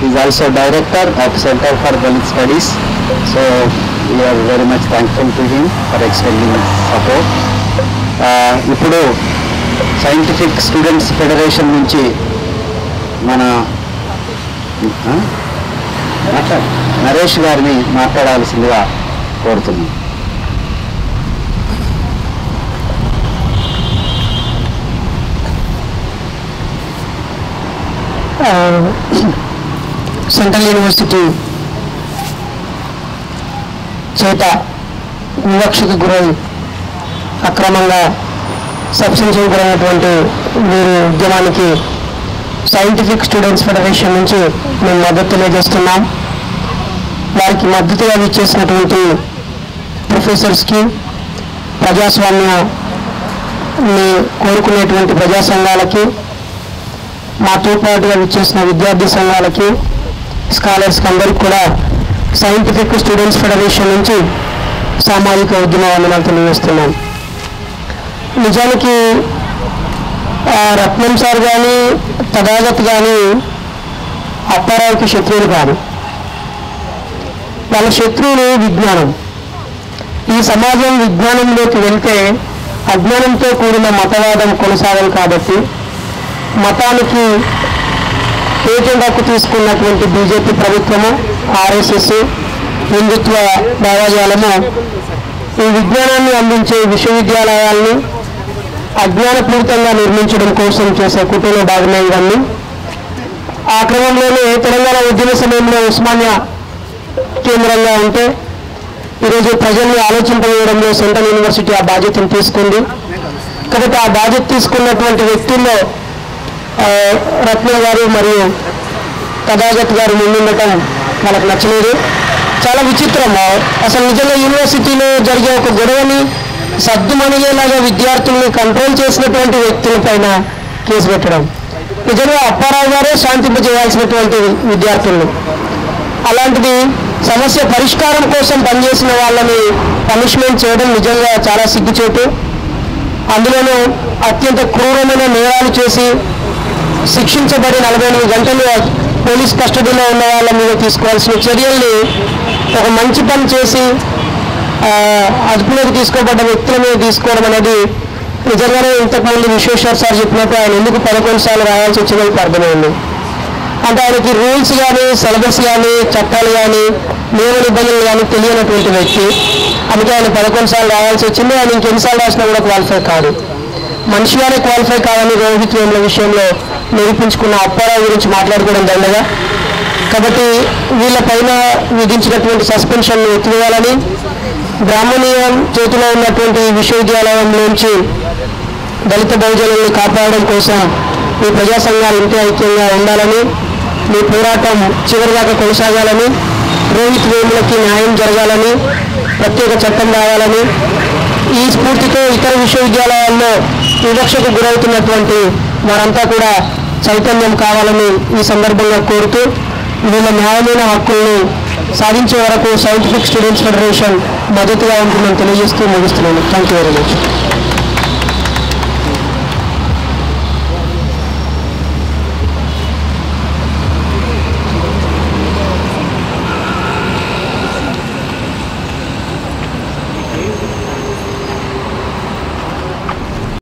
Is also director of centre for Dalit studies so we are very much thankful to him for extending support ఇప్పుడు scientific students federation నుంచి మన ఆ? మాట్లాడు నరేష్ గారిని మాట్లాడాల్సిందిగా కోరుతున్నాం సెంట్రల్ యూనివర్సిటీ చేత వివక్షకు గురై అక్రమంగా సబ్స్టెన్షన్ గురైనటువంటి వీరి ఉద్యమానికి సైంటిఫిక్ స్టూడెంట్స్ ఫెడరేషన్ నుంచి మేము మద్దతు తెలియజేస్తున్నాం వారికి మద్దతుగా ఇచ్చేసినటువంటి ప్రొఫెసర్స్కి ప్రజాస్వామ్యాన్ని కోరుకునేటువంటి ప్రజా సంఘాలకి మాతో పాటుగా విచ్చేసిన విద్యార్థి సంఘాలకి స్కాలర్స్కి అందరికి కూడా సైంటిఫిక్ స్టూడెంట్స్ ఫెడరేషన్ నుంచి సామాజిక ఉద్యమ వందనాలు తెలియజేస్తున్నాం నిజానికి ఆ, రత్నం సార్ కానీ తదాగత్ కానీ అప్పారావుకి శత్రువులు కాదు వాళ్ళ శత్రువులు విజ్ఞానం ఈ సమాజం విజ్ఞానంలోకి వెళ్తే అజ్ఞానంతో కూడిన మతవాదం కొనసాగదు కాబట్టి మతానికి పేటెంట్ హక్కు తీసుకున్నటువంటి బీజేపీ ప్రభుత్వము ఆర్ఎస్ఎస్ హిందుత్వ భావజాలము ఈ విజ్ఞానాన్ని అందించే విశ్వవిద్యాలయాల్ని అజ్ఞానపూరితంగా నిర్మించడం కోసం చేసే కుట్రలో భాగమే ఇవన్నీ ఆ క్రమంలోనే తెలంగాణ ఉద్యమ సమయంలో ఉస్మానియా కేంద్రంగా ఉంటే ఈరోజు ప్రజల్ని ఆలోచింపజేయడంలో సెంట్రల్ యూనివర్సిటీ ఆ బాధ్యతను తీసుకుంది కాబట్టి ఆ బాధ్యత తీసుకున్నటువంటి వ్యక్తుల్లో ఆ, రత్న గారు మరియు తథాగత్ గారు ముందుండటం వాళ్ళకి నచ్చలేదు చాలా విచిత్రం ఆ, అసలు నిజంగా యూనివర్సిటీలో జరిగే ఒక గొడవని సద్దుమణిగేలాగా విద్యార్థుల్ని కంట్రోల్ చేసినటువంటి వ్యక్తుల పైన కేసు పెట్టడం నిజంగా అప్పారావు గారే శాంతింపజేయాల్సినటువంటి విద్యార్థులను అలాంటిది సమస్య పరిష్కారం కోసం పనిచేసిన వాళ్ళని పనిష్మెంట్ చేయడం నిజంగా చాలా సిగ్గుచేటు అందులోనూ అత్యంత క్రూరమైన నేరాలు చేసి శిక్షించబడి నలభై ఎనిమిది గంటలు పోలీస్ కస్టడీలో ఉన్న వాళ్ళ మీద తీసుకోవాల్సిన చర్యల్ని ఒక మంచి పని చేసి ఆ, అదుపులోకి తీసుకోబడ్డ వ్యక్తుల మీద తీసుకోవడం అనేది నిజంగానే ఇంతకుముందు విశ్వేశ్వర్ సార్ చెప్పినట్టు ఆయన ఎందుకు పదకొండు సార్లు రాయాల్సి వచ్చిందో ఇప్పుడు అర్థమైంది అంటే ఆయనకి రూల్స్ కానీ సిలబస్ కానీ చట్టాలు కానీ నియమ నిబంధనలు కానీ తెలియనటువంటి వ్యక్తి అందుకే ఆయన పదకొండు సార్లు రాయాల్సి వచ్చింది ఆయన ఇంకెన్నిసార్లు రాసినా కూడా క్వాలిఫై కాదు మనిషిగానే క్వాలిఫై కాదని రోహిత్ వేముల విషయంలో నిరూపించుకున్న అప్పారావు గురించి మాట్లాడుకోవడం దండగా కాబట్టి వీళ్ళపైన విధించినటువంటి సస్పెన్షన్ ఎత్తివేయాలని బ్రాహ్మణీయం చేతిలో ఉన్నటువంటి విశ్వవిద్యాలయంలోంచి దళిత బహుజనుల్ని కాపాడడం కోసం మీ ప్రజా సంఘాలు ఇంటి ఐక్యంగా ఉండాలని మీ పోరాటం చివరిదాకా కొనసాగాలని రోహిత్ వేములకి న్యాయం జరగాలని ప్రత్యేక చట్టం రావాలని ఈ స్ఫూర్తితో ఇతర విశ్వవిద్యాలయాల్లో వివక్షకు గురవుతున్నటువంటి వారంతా కూడా చైతన్యం కావాలని ఈ సందర్భంగా కోరుతూ వీళ్ళ న్యాయమైన హక్కులను సాధించే వరకు సైంటిఫిక్ స్టూడెంట్స్ ఫెడరేషన్ మద్దతుగా ఉంటుందని తెలియజేస్తూ ముగిస్తున్నాను థ్యాంక్ యూ వెరీ మచ్